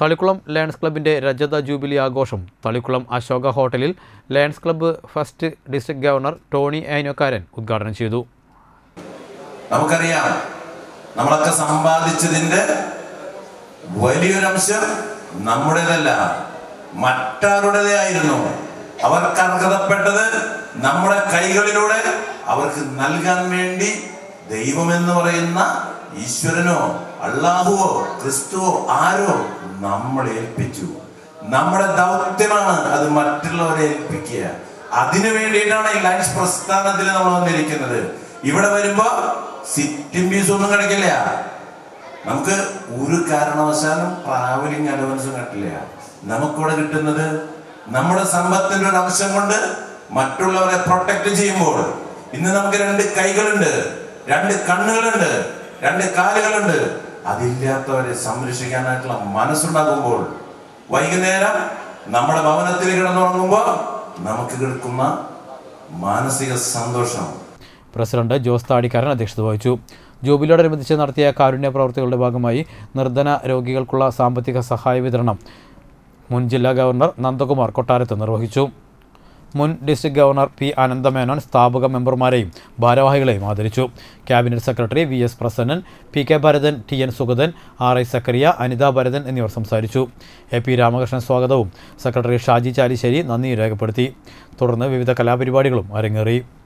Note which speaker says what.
Speaker 1: Thalikkulam lions ക്ലബിൻ്റെ രജത jubilee ആഘോഷം തളിക്കുളം അശോക ഹോട്ടലിൽ lions club first district governor Tony Enokkaran ഉദ്ഘാടനം ചെയ്തു
Speaker 2: നമുക്കറിയാം നമ്മളൊക്കെ സമ്പാദിച്ചതിന്റെ വലിയൊരംശം നമ്മുടേതല്ല മറ്റാരുടേതേ ആയിരുന്നു അവർക്ക് അർഹതപ്പെട്ടത് നമ്മുടെ കൈകളിലൂടെ അവർക്ക് നൽകാൻ വേണ്ടി ദൈവമെന്ന് പറയുന്ന ഈശ്വരനോ അള്ളാഹുവോ ക്രിസ്തുവോ ആരോ നമ്മളെ ഏൽപ്പിച്ചു നമ്മുടെ ദൗത്യമാണ് അത് മറ്റുള്ളവരെ ഏൽപ്പിക്കുക അതിനു വേണ്ടിയിട്ടാണ് ഈ ലയൻസ് പ്രസ്ഥാനത്തിൽ നമ്മൾ വന്നിരിക്കുന്നത് ഇവിടെ വരുമ്പോ സിറ്റിംഗ് ഫീസ് ഒന്നും കിടക്കില്ല നമുക്ക് ഒരു കാരണവശാലും ട്രാവലിംഗ് അലവൻസും കിട്ടില്ല നമുക്കിവിടെ കിട്ടുന്നത് നമ്മുടെ സമ്പത്തിന്റെ ഒരു അംശം കൊണ്ട് മറ്റുള്ളവരെ പ്രൊട്ടക്ട് ചെയ്യുമ്പോൾ ഇന്ന് നമുക്ക് രണ്ട് കൈകളുണ്ട് രണ്ട് കണ്ണുകളുണ്ട് രണ്ട് കാലുകളുണ്ട് അതില്ലാത്തവരെ സംരക്ഷിക്കാനായിട്ടുള്ള മനസ്സുണ്ടാകുമ്പോൾ വൈകുന്നേരം നമ്മുടെ ഭവനത്തിൽ കിടന്നുറങ്ങുമ്പോൾ നമുക്ക് കിടക്കുന്ന മാനസിക സന്തോഷം
Speaker 1: പ്രസിഡന്റ് ജോസ് താടിക്കാരൻ അധ്യക്ഷത വഹിച്ചു ജൂബിലിയോടനുബന്ധിച്ച് നടത്തിയ കാരുണ്യ പ്രവർത്തികളുടെ ഭാഗമായി നിർധന രോഗികൾക്കുള്ള സാമ്പത്തിക സഹായ വിതരണം മുൻ ജില്ലാ ഗവർണർ നന്ദകുമാർ കൊട്ടാരത്ത് നിർവഹിച്ചു മുൻ ഡിസ്ട്രിക്ട് ഗവർണർ പി അനന്തമേനോൻ സ്ഥാപക മെമ്പർമാരെയും ഭാരവാഹികളെയും ആദരിച്ചു cabinet secretary V S Prasannan P K Bharathan T N Sugathan R I Zacharia Anitha Bharathan എന്നിവർ സംസാരിച്ചു എ പി രാമകൃഷ്ണൻ സ്വാഗതവും സെക്രട്ടറി ഷാജി ചാലിശ്ശേരി നന്ദി രേഖപ്പെടുത്തി തുടർന്ന് വിവിധ കലാപരിപാടികളും അരങ്ങേറി